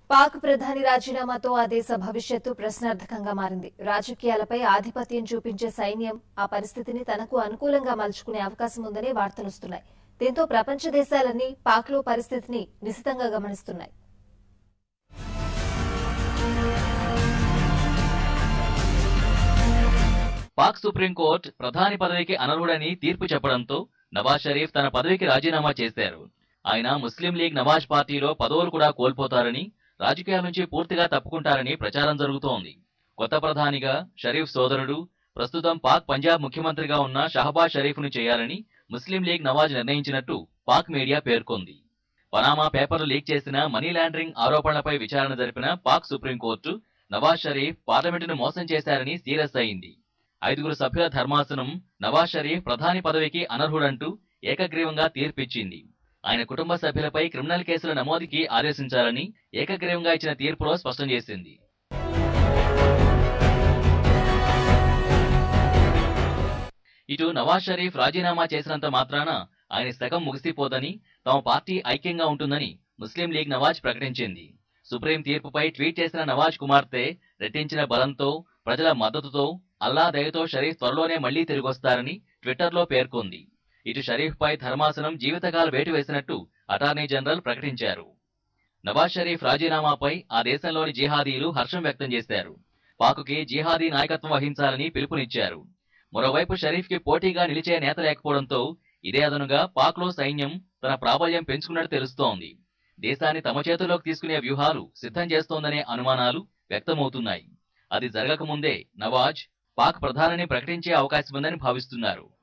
పాక్ ప్రధాని రాజీనామాతో ఆ దేశ భవిష్యత్తు ప్రశ్నార్థకంగా మారింది రాజకీయాలపై ఆధిపత్యం చూపించే సైన్యం ఆ పరిస్థితిని తనకు అనుకూలంగా మలుచుకునే అవకాశం ఉందనే వార్తలొస్తున్నాయి దీంతో ప్రపంచ దేశాలన్నీ పాక్లో పరిస్థితిని నిశితంగా గమనిస్తున్నాయి పాక్ సుప్రీంకోర్టు ప్రధాని పదవికి అనర్హుడని తీర్పు చెప్పడంతో నవాజ్ షరీఫ్ తన పదవికి రాజీనామా చేశారు ఆయన ముస్లిం లీగ్ నవాజ్ పార్టీలో పదవులు కూడా కోల్పోతారని రాజకీయాల నుంచి పూర్తిగా తప్పుకుంటారని ప్రచారం జరుగుతోంది కొత్త ప్రధానిగా షరీఫ్ సోదరుడు ప్రస్తుతం పాక్ పంజాబ్ ముఖ్యమంత్రిగా ఉన్న షహబాజ్ షరీఫ్ను చేయాలని ముస్లిం లీగ్ నవాజ్ నిర్ణయించినట్టు పాక్ మీడియా పేర్కొంది పనామా పేపర్లు లీక్ చేసిన మనీ లాండరింగ్ ఆరోపణలపై విచారణ జరిపిన పాక్ సుప్రీంకోర్టు నవాజ్ షరీఫ్ పార్లమెంటును మోసం చేశారని సీరియస్ అయింది ఐదుగురు సభ్యుల ధర్మాసనం నవాజ్ షరీఫ్ ప్రధాని పదవికి అనర్హుడంటూ ఏకగ్రీవంగా తీర్పిచ్చింది ఆయన కుటుంబ సభ్యులపై క్రిమినల్ కేసుల నమోదుకి ఆదేశించాలని ఏకగ్రీవంగా ఇచ్చిన తీర్పులో స్పష్టం చేసింది ఇటు నవాజ్ షరీఫ్ రాజీనామా చేసినంత మాత్రాన ఆయన శకం ముగిసిపోదని తమ పార్టీ ఐక్యంగా ఉంటుందని ముస్లిం లీగ్ నవాజ్ ప్రకటించింది సుప్రీం తీర్పుపై ట్వీట్ చేసిన నవాజ్ కుమార్తె రెట్టించిన బలంతో ప్రజల మద్దతుతో అల్లా దయతో షరీఫ్ త్వరలోనే మళ్లీ తిరిగొస్తారని ట్విట్టర్లో పేర్కొంది ఇటు షరీఫ్ పై ధర్మాసనం జీవితకాల వేటు వేసినట్టు అటార్నీ జనరల్ ప్రకటించారు నవాజ్ షరీఫ్ రాజీనామాపై ఆ దేశంలోని జిహాదీలు హర్షం వ్యక్తం చేశారు పాకుకి జిహాదీ నాయకత్వం వహించాలని పిలుపునిచ్చారు మరోవైపు షరీఫ్ కి పోటీగా నిలిచే నేత లేకపోవడంతో ఇదే అదనుగా పాక్లో సైన్యం తన ప్రాబల్యం పెంచుకున్నట్టు తెలుస్తోంది దేశాన్ని తమ చేతుల్లోకి తీసుకునే వ్యూహాలు సిద్ధం చేస్తోందనే అనుమానాలు వ్యక్తమవుతున్నాయి అది జరగకముందే నవాజ్ పాక్ ప్రధానిని ప్రకటించే అవకాశం ఉందని భావిస్తున్నారు